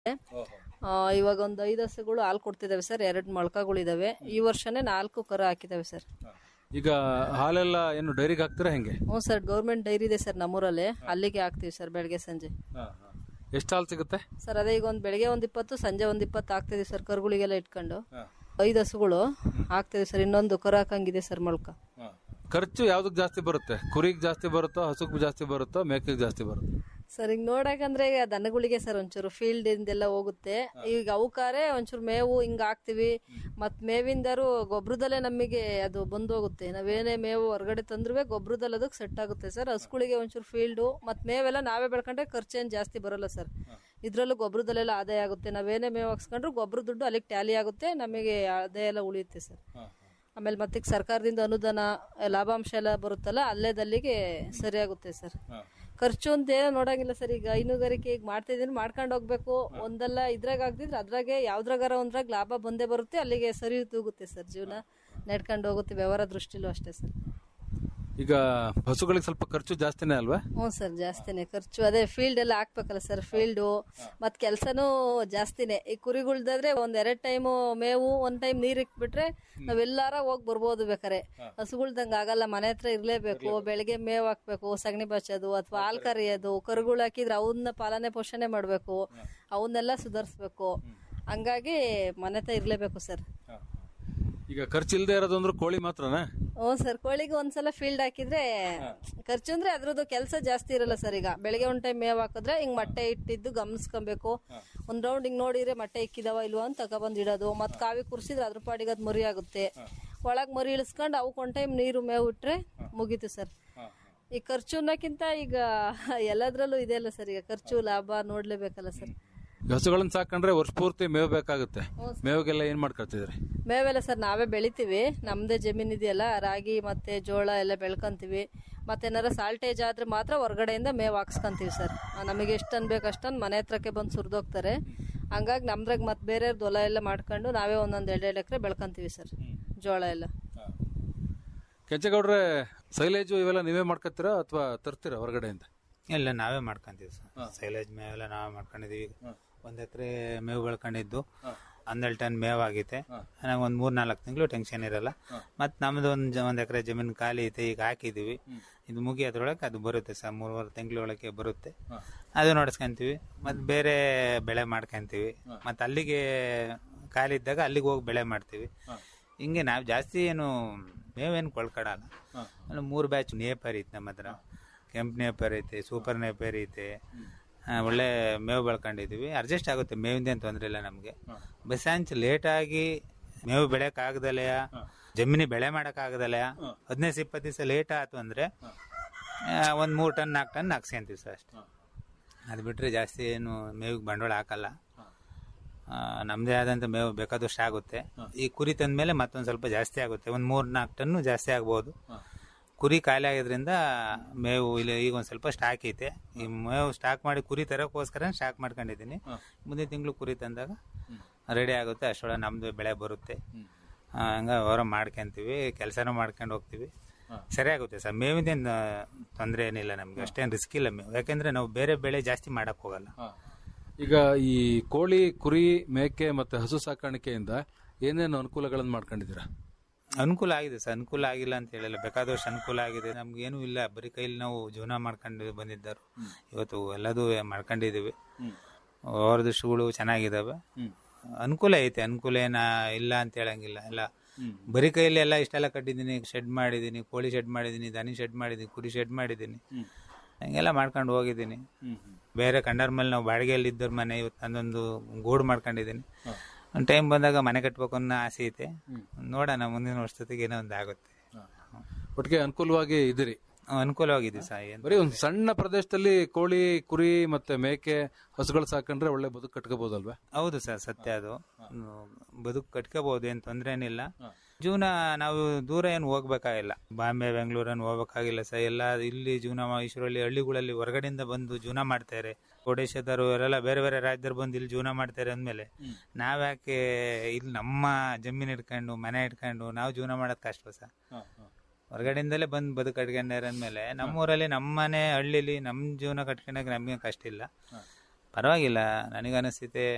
ಆ, ಇವಾಗ ಒಂದು ಐದು ಹಸುಗಳು ಹಾಲು ಕೊಡ್ತಿದಾವೆ ಸರ್ ಎರಡು ಮೊಳಕಗಳಿದಾವೆ ಈ ವರ್ಷನೇ ನಾಲ್ಕು ಕರು ಹಾಕಿದಾವೆ ಸರ್ ಈಗ ಹಾಲೆಲ್ಲ ಏನು ಡೈರಿಗೆ ಹಾಕ್ತೀರಾ ಹೆಂಗೆ ಹ್ಞೂ ಸರ್ ಗೌರ್ಮೆಂಟ್ ಡೈರಿ ಇದೆ ಸರ್ ನಮ್ಮೂರಲ್ಲಿ ಅಲ್ಲಿಗೆ ಹಾಕ್ತೀವಿ ಸರ್ ಬೆಳಗ್ಗೆ ಸಂಜೆ ಎಷ್ಟು ಹಾಲು ಸಿಗುತ್ತೆ ಸರ್ ಅದೇ ಈಗ ಒಂದು ಬೆಳಗ್ಗೆ ಒಂದು ಇಪ್ಪತ್ತು ಸಂಜೆ ಒಂದು ಇಪ್ಪತ್ತು ಹಾಕ್ತಿದೀವಿ ಸರ್ ಕರುಗಳಿಗೆಲ್ಲ ಇಟ್ಕೊಂಡು ಐದು ಹಸುಗಳು ಹಾಕ್ತಿದೀವಿ ಸರ್ ಇನ್ನೊಂದು ಕರು ಹಾಕಂಗಿದೆ ಸರ್ ಮೊಳಕ ಖರ್ಚು ಯಾವ್ದಕ್ ಜಾಸ್ತಿ ಬರುತ್ತೆ ಕುರಿಗೆ ಜಾಸ್ತಿ ಬರುತ್ತೋ ಹಸುಕ್ ಜಾಸ್ತಿ ಬರುತ್ತೋ ಮೇಕೆಗೆ ಜಾಸ್ತಿ ಬರುತ್ತೋ ಸರ್ ಈಗ ನೋಡಕಂದ್ರೆ ಈಗ ದನಗಳಿಗೆ ಸರ್ ಒಂಚೂರು ಫೀಲ್ಡ್ ಇಂದೆಲ್ಲ ಹೋಗುತ್ತೆ ಈಗ ಅವಕಾರೆ ಒಂಚೂರು ಮೇವು ಹಿಂಗ್ ಹಾಕ್ತಿವಿ ಮತ್ ಮೇವಿಂದಾರು ಗೊಬ್ಬರದಲ್ಲೇ ನಮಗೆ ಅದು ಬಂದು ಹೋಗುತ್ತೆ ನಾವೇನೇ ಮೇವು ಹೊರಗಡೆ ತಂದ್ರೂ ಗೊಬ್ಬರದಲ್ಲಿ ಅದಕ್ಕೆ ಸೆಟ್ ಆಗುತ್ತೆ ಸರ್ ಹಸುಗಳಿಗೆ ಒಂಚೂರು ಫೀಲ್ಡು ಮತ್ ಮೇವೆಲ್ಲ ನಾವೇ ಬೆಳ್ಕೊಂಡ್ರೆ ಖರ್ಚೇನು ಜಾಸ್ತಿ ಬರಲ್ಲ ಸರ್ ಇದ್ರಲ್ಲೂ ಗೊಬ್ಬರದಲ್ಲೆಲ್ಲ ಆದಾಯ ಆಗುತ್ತೆ ನಾವೇನೇ ಮೇವು ಹಾಕ್ಸ್ಕೊಂಡ್ರು ಗೊಬ್ಬರ ದುಡ್ಡು ಅಲ್ಲಿಗೆ ಟ್ಯಾಲಿ ಆಗುತ್ತೆ ನಮಗೆ ಆದಾಯ ಎಲ್ಲ ಉಳಿಯುತ್ತೆ ಸರ್ ಆಮೇಲೆ ಮತ್ತೆ ಈಗ ಸರ್ಕಾರದಿಂದ ಅನುದಾನ ಲಾಭಾಂಶ ಎಲ್ಲ ಬರುತ್ತಲ್ಲ ಅಲ್ಲೇದಲ್ಲಿಗೆ ಸರಿಯಾಗುತ್ತೆ ಸರ್ ಖರ್ಚು ಅಂತ ಏನೋ ನೋಡಂಗಿಲ್ಲ ಸರ್ ಈಗ ಹೈನುಗಾರಿಕೆ ಈಗ ಮಾಡ್ತಾ ಇದೀನಿ ಮಾಡ್ಕೊಂಡು ಹೋಗ್ಬೇಕು ಒಂದಲ್ಲ ಇದ್ರಾಗ ಆಗ್ತಿದ್ರೆ ಅದ್ರಾಗೆ ಯಾವ್ದ್ರಾಗಾರ ಒಂದ್ರಾಗ ಲಾಭ ಬಂದೇ ಬರುತ್ತೆ ಅಲ್ಲಿಗೆ ಸರಿ ತೂಗುತ್ತೆ ಸರ್ ಜೀವನ ನಡ್ಕೊಂಡು ಹೋಗುತ್ತೆ ವ್ಯವಹಾರ ದೃಷ್ಟಿಲೂ ಅಷ್ಟೇ ಸರ್ ಈಗ ಹಸುಗಳಿಗೆ ಸ್ವಲ್ಪ ಖರ್ಚು ಜಾಸ್ತಿನೇ ಅಲ್ವಾ ಹ್ಞೂ ಸರ್ ಜಾಸ್ತಿನೇ ಖರ್ಚು ಅದೇ ಫೀಲ್ಡ್ ಎಲ್ಲ ಹಾಕ್ಬೇಕಲ್ಲ ಸರ್ ಫೀಲ್ಡು ಮತ್ ಕೆಲಸನೂ ಜಾಸ್ತಿನೇ ಈ ಕುರಿಗಳ್ದಾದ್ರೆ ಒಂದ್ ಎರಡ್ ಟೈಮು ಮೇವು ಒಂದ್ ಟೈಮ್ ನೀರ್ ಇಕ್ಬಿಟ್ರೆ ನಾವೆಲ್ಲಾರ ಹೋಗಿ ಬರ್ಬೋದು ಬೇಕಾರೆ ಹಸುಗಳ್ದಂಗ ಆಗಲ್ಲ ಮನೆ ಹತ್ರ ಇರ್ಲೇಬೇಕು ಬೆಳಿಗ್ಗೆ ಮೇವ್ ಹಾಕ್ಬೇಕು ಸಗಣಿ ಬಚ್ಚೋದು ಅಥವಾ ಹಾಲ್ ಕರಿಯೋದು ಕರುಗಳು ಹಾಕಿದ್ರೆ ಅವನ್ನ ಪಾಲನೆ ಪೋಷಣೆ ಮಾಡ್ಬೇಕು ಅವನ್ನೆಲ್ಲ ಸುಧಾರಿಸ್ಬೇಕು ಹಂಗಾಗಿ ಮನೆ ಹತ್ರ ಇರ್ಲೇಬೇಕು ಸರ್ ಈಗ ಖರ್ಚು ಇಲ್ಲದೆ ಇರೋದು ಅಂದ್ರೆ ಕೋಳಿ ಮಾತ್ರನಾ ಹ್ಞೂ ಸರ್ ಕೋಳಿಗೆ ಒಂದ್ಸಲ ಫೀಲ್ಡ್ ಹಾಕಿದ್ರೆ ಖರ್ಚು ಅಂದ್ರೆ ಅದ್ರದ್ದು ಕೆಲಸ ಜಾಸ್ತಿ ಇರಲ್ಲ ಸರ್ ಈಗ ಬೆಳಗ್ಗೆ ಒಂದ್ ಟೈಮ್ ಮೇವ್ ಹಾಕಿದ್ರೆ ಹಿಂಗ್ ಮೊಟ್ಟೆ ಇಟ್ಟಿದ್ದು ಗಮನಿಸ್ಕೊಬೇಕು ಒಂದ್ ರೌಂಡ್ ಹಿಂಗ್ ನೋಡಿದ್ರೆ ಮೊಟ್ಟೆ ಇಕ್ಕಿದಾವ ಇಲ್ವಾ ಅಂತ ತಗೊಬಂದ್ ಇಡೋದು ಮತ್ ಕಾವಿ ಕುರ್ಸಿದ್ರೆ ಅದ್ರ ಪಾಡಿಗೆ ಅದ್ ಮರಿ ಆಗುತ್ತೆ ಒಳಗ್ ಮರಿ ಇಳಿಸ್ಕೊಂಡು ಅವಕ್ ಒಂದ್ ಟೈಮ್ ನೀರು ಮೇವು ಇಟ್ರೆ ಮುಗೀತು ಸರ್ ಈ ಖರ್ಚು ಅನ್ನೋಕ್ಕಿಂತ ಈಗ ಎಲ್ಲದ್ರಲ್ಲೂ ಇದೆ ಅಲ್ಲ ಸರ್ ಈಗ ಖರ್ಚು ಲಾಭ ನೋಡ್ಲೇಬೇಕಲ್ಲ ಸರ್ ಈಗ ಹಸುಗಳನ್ನ ಸಾಕೊಂಡ್ರೆ ವರ್ಷ ಪೂರ್ತಿ ಮೇವು ಬೇಕಾಗುತ್ತೆ ಮೇವಿಗೆಲ್ಲ ಏನ್ ಮಾಡ್ಕೊಳ್ತಿದ್ರಿ ಮೇವೆಲ್ಲ ಸರ್ ನಾವೇ ಬೆಳಿತೀವಿ ನಮ್ದೇ ಜಮೀನ್ ಇದೆಯಲ್ಲ ರಾಗಿ ಮತ್ತೆ ಜೋಳ ಎಲ್ಲ ಬೆಳ್ಕೊಂತೀವಿ ಮತ್ತೆ ಏನಾರ ಸಾಲ್ಟೇಜ್ ಆದ್ರೆ ಮಾತ್ರ ಹೊರಗಡೆಯಿಂದ ಮೇವು ಹಾಕ್ಸ್ಕೊಂತೀವಿ ಸರ್ ಆ, ನಮಗೆ ಎಷ್ಟು ಅನ್ಬೇಕು ಅಷ್ಟೊಂದು ಮನೆ ಹತ್ರಕ್ಕೆ ಬಂದು ಸುರಿದೋಗ್ತಾರೆ ಹಂಗಾಗಿ ನಮ್ದ್ರಾಗ ಮತ್ತೆ ಬೇರೆಯವ್ರದ್ದು ಹೊಲ ಎಲ್ಲ ಮಾಡ್ಕೊಂಡು ನಾವೇ ಒಂದೊಂದು ಎರಡು ಎರಡು ಎಕರೆ ಬೆಳ್ಕೊಂತೀವಿ ಸರ್ ಜೋಳ ಎಲ್ಲ ಕೆಂಚಗೌಡ್ರೆ ಸೈಲೇಜು ಇವೆಲ್ಲ ನೀವೇ ಮಾಡ್ಕೊತೀರಾ ಅಥವಾ ತರ್ತೀರಾ ಹೊರಗಡೆಯಿಂದ ಇಲ್ಲ ನಾವೇ ಮಾಡ್ಕೊಂತೀವಿ ಸರ್ ಸೈಲೇಜ್ ಮೇವೆಲ್ಲ ನಾವೇ ಮಾಡ್ಕೊಂಡಿದೀವಿ ಒಂದ್ ಎಕರೆ ಮೇವು ಬೆಳ್ಕೊಂಡಿದ್ದು ಹನ್ನೆರಡು ಟನ್ ಮೇವ್ ಆಗೈತೆ ನನಗೆ ಒಂದ್ ಮೂರ್ ನಾಲ್ಕು ತಿಂಗಳು ಟೆನ್ಷನ್ ಇರಲ್ಲ ಮತ್ ನಮ್ದು ಒಂದ್ ಜ- ಒಂದ್ ಎಕರೆ ಜಮೀನು ಖಾಲಿ ಐತೆ ಈಗ ಹಾಕಿದೀವಿ ಇದು ಮುಗಿಯೋದ್ರೊಳಗೆ ಅದು ಬರುತ್ತೆ ಸರ್ ಮೂರುವರೆ ತಿಂಗಳೊಳಗೆ ಬರುತ್ತೆ ಅದು ನೋಡ್ಸ್ಕೊಂತೀವಿ ಮತ್ ಬೇರೆ ಬೆಳೆ ಮಾಡ್ಕೊಂತೀವಿ ಮತ್ ಅಲ್ಲಿಗೆ ಖಾಲಿ ಇದ್ದಾಗ ಅಲ್ಲಿಗೆ ಹೋಗಿ ಬೆಳೆ ಮಾಡ್ತೀವಿ ಹಿಂಗೆ ನಾವು ಜಾಸ್ತಿ ಏನು ಮೇವೇನು ಕೊಳ್ಕೊಡಲ್ಲ ಅಲ್ಲಿ ಮೂರು ಬ್ಯಾಚ್ ನೇಪರ್ ಐತೆ ನಮ್ಮ ಹತ್ರ ಕೆಂಪ್ ನೇಪರ್ ಐತೆ ಸೂಪರ್ ನೇಪರ್ ಐತೆ ಆ, ಒಳ್ಳೆ ಮೇವು ಬೆಳ್ಕೊಂಡಿದೀವಿ ಅಡ್ಜಸ್ಟ್ ಆಗುತ್ತೆ ಮೇವಿಂದ ಏನು ತೊಂದರೆ ಇಲ್ಲ ನಮಗೆ ಬಸಾಂಚ್ ಲೇಟಾಗಿ ಮೇವು ಬೆಳೆಯಕ್ ಆಗದಲೆಯ ಜಮೀನಿ ಬೆಳೆ ಮಾಡಕ್ ಆಗದಲೆಯ ಹದಿನೈದು ಇಪ್ಪತ್ತು ದಿವಸ ಲೇಟ್ ಆಯ್ತು ಅಂದ್ರೆ ಆ, ಒಂದ್ ಮೂರು ಟನ್ ನಾಲ್ಕು ಟನ್ ಹಾಕ್ಸ್ಕೊಂತೀವಿ ಸರ್ ಅಷ್ಟೇ ಅದು ಬಿಟ್ರೆ ಜಾಸ್ತಿ ಏನು ಮೇವಿಗೆ ಬಂಡವಾಳ ಹಾಕಲ್ಲ ಆ, ನಮ್ದೇ ಆದಂತ ಮೇವು ಬೇಕಾದಷ್ಟು ಆಗುತ್ತೆ ಈ ಕುರಿ ತಂದ್ಮೇಲೆ ಮತ್ತೊಂದ್ ಸ್ವಲ್ಪ ಜಾಸ್ತಿ ಆಗುತ್ತೆ ಒಂದ್ ಮೂರ್ ನಾಲ್ಕು ಟನ್ನು ಜಾಸ್ತಿ ಆಗ್ಬೋದು ಕುರಿ ಖಾಲಿ ಆಗಿದ್ರಿಂದ ಮೇವು ಇಲ್ಲಿ ಈಗ ಒಂದ್ ಸ್ವಲ್ಪ ಸ್ಟಾಕ್ ಐತೆ ಈ ಮೇವು ಸ್ಟಾಕ್ ಮಾಡಿ ಕುರಿ ತರಕ್ಕೋಸ್ಕರ ಸ್ಟಾಕ್ ಮಾಡ್ಕೊಂಡಿದ್ದೀನಿ ಮುಂದಿನ ತಿಂಗಳು ಕುರಿ ತಂದಾಗ ರೆಡಿ ಆಗುತ್ತೆ ಅಷ್ಟೊಳಗೆ ನಮ್ದು ಬೆಳೆ ಬರುತ್ತೆ ಆ, ಹಂಗ ಹೊರ ಮಾಡ್ಕೊಂತೀವಿ ಕೆಲಸನೂ ಮಾಡ್ಕೊಂಡು ಹೋಗ್ತೀವಿ ಸರಿಯಾಗುತ್ತೆ ಸರ್ ಮೇವಿಂದೇನು ತೊಂದರೆ ಏನಿಲ್ಲ ನಮ್ಗೆ ಅಷ್ಟೇನು ರಿಸ್ಕ್ ಇಲ್ಲ ಮೇವು ಯಾಕಂದ್ರೆ ನಾವು ಬೇರೆ ಬೆಳೆ ಜಾಸ್ತಿ ಮಾಡಕ್ ಹೋಗಲ್ಲ ಈಗ ಈ ಕೋಳಿ ಕುರಿ ಮೇಕೆ ಮತ್ತೆ ಹಸು ಸಾಕಾಣಿಕೆಯಿಂದ ಏನೇನು ಅನುಕೂಲಗಳನ್ನು ಮಾಡ್ಕೊಂಡಿದ್ದೀರಾ ಅನುಕೂಲ ಆಗಿದೆ ಸರ್ ಅನುಕೂಲ ಆಗಿಲ್ಲ ಅಂತ ಹೇಳಿಲ್ಲ ಬೇಕಾದಷ್ಟು ಅನುಕೂಲ ಆಗಿದೆ ನಮ್ಗೆ ಏನೂ ಇಲ್ಲ ಬರೀ ಕೈಲಿ ನಾವು ಜೀವನ ಮಾಡ್ಕೊಂಡು ಬಂದಿದ್ದರು ಇವತ್ತು ಎಲ್ಲದೂ ಮಾಡ್ಕೊಂಡಿದೀವಿ ಹೊರದೃಷ್ಟಗಳು ಚೆನ್ನಾಗಿದಾವೆ ಅನುಕೂಲ ಐತೆ ಅನುಕೂಲ ಏನ ಇಲ್ಲ ಅಂತ ಹೇಳಂಗಿಲ್ಲ ಎಲ್ಲ ಬರೀ ಕೈಯಲ್ಲಿ ಎಲ್ಲ ಇಷ್ಟೆಲ್ಲ ಕಟ್ಟಿದ್ದೀನಿ ಶೆಡ್ ಮಾಡಿದ್ದೀನಿ ಕೋಳಿ ಶೆಡ್ ಮಾಡಿದ್ದೀನಿ ದನಿ ಶೆಡ್ ಮಾಡಿದ್ದೀನಿ ಕುರಿ ಶೆಡ್ ಮಾಡಿದ್ದೀನಿ ಹಂಗೆಲ್ಲ ಮಾಡ್ಕೊಂಡು ಹೋಗಿದ್ದೀನಿ ಬೇರೆ ಕಂಡರ್ ಮೇಲೆ ನಾವು ಬಾಡಿಗೆಯಲ್ಲಿ ಇದ್ದವ್ರ ಮನೆ ಇವತ್ತು ನಂದೊಂದು ಗೂಡು ಮಾಡ್ಕೊಂಡಿದ್ದೀನಿ ಒಂದು ಟೈಮ್ ಬಂದಾಗ ಮನೆ ಕಟ್ಬೇಕು ಅನ್ನೋ ಆಸೆ ಐತೆ ನೋಡೋಣ ಮುಂದಿನ ವರ್ಷದೊತ್ತಿಗೆ ಏನೋ ಒಂದು ಆಗುತ್ತೆ ಒಟ್ಟಿಗೆ ಅನುಕೂಲವಾಗಿ ಇದ್ದೀರಿ ಅನುಕೂಲವಾಗಿದೆ ಸರ್ ಏನು ಬರೀ ಒಂದು ಸಣ್ಣ ಪ್ರದೇಶದಲ್ಲಿ ಕೋಳಿ ಕುರಿ ಮತ್ತೆ ಮೇಕೆ ಹಸುಗಳು ಸಾಕೊಂಡ್ರೆ ಒಳ್ಳೆ ಬದುಕು ಕಟ್ಕೋಬಹುದಲ್ವಾ ಹೌದು ಸರ್ ಸತ್ಯ ಅದು ಹ್ಮ್, ಬದುಕು ಕಟ್ಕೋಬಹುದು ಏನ್ ತೊಂದ್ರೆ ಏನಿಲ್ಲ ಜೀವನ ನಾವು ದೂರ ಏನು ಹೋಗ್ಬೇಕಾಗಿಲ್ಲ ಬಾಂಬೆ ಬೆಂಗಳೂರನ್ನು ಹೋಗ್ಬೇಕಾಗಿಲ್ಲ ಸರ್ ಎಲ್ಲ ಇಲ್ಲಿ ಜೀವನ ಈಶ್ವರಲ್ಲಿ ಹಳ್ಳಿಗಳಲ್ಲಿ ಹೊರಗಡೆಯಿಂದ ಬಂದು ಜೀವನ ಮಾಡ್ತಾರೆ ಒಡಿಶಾದವರು ಇವರೆಲ್ಲ ಬೇರೆ ಬೇರೆ ರಾಜ್ಯದವ್ರು ಬಂದು ಇಲ್ಲಿ ಜೀವನ ಮಾಡ್ತಾರೆ ಅಂದ್ಮೇಲೆ ನಾವ್ಯಾಕೆ ಇಲ್ಲಿ ನಮ್ಮ ಜಮೀನು ಇಟ್ಕೊಂಡು ಮನೆ ಇಟ್ಕೊಂಡು ನಾವು ಜೀವನ ಮಾಡೋದು ಕಷ್ಟ ಸರ್ ಹೊರಗಡೆಯಿಂದಲೇ ಬಂದು ಬದುಕು ಕಟ್ಕೊಂಡಾರ ಅಂದ್ಮೇಲೆ ನಮ್ಮೂರಲ್ಲಿ ನಮ್ಮನೆ ಹಳ್ಳಿಲಿ ನಮ್ಮ ಜೀವನ ಕಟ್ಕೊಂಡಾಗ ನಮಗೆ ಕಷ್ಟ ಇಲ್ಲ ಪರವಾಗಿಲ್ಲ ನನಗನಿಸ್ತೈತೆ